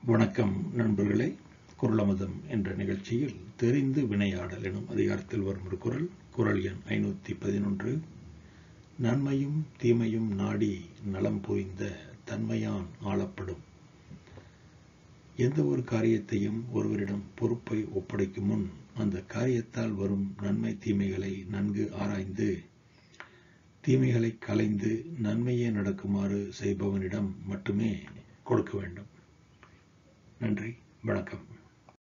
வணக்கம் நண்பர்களே குரலமதம் என்ற நிகழ்ச்சியில் தெரிந்து வினையாடல் எனும் அதிகாரத்தில் வரும் ஒரு குரல் குரல் எண் ஐநூற்றி பதினொன்று நன்மையும் தீமையும் நாடி நலம் புரிந்த தன்மையான் ஆளப்படும் எந்த ஒரு காரியத்தையும் ஒருவரிடம் பொறுப்பை ஒப்படைக்கும் முன் அந்த காரியத்தால் வரும் நன்மை தீமைகளை நன்கு ஆராய்ந்து தீமைகளை களைந்து நன்மையே நடக்குமாறு செய்பவனிடம் மட்டுமே கொடுக்க வேண்டும் நன்றி வணக்கம்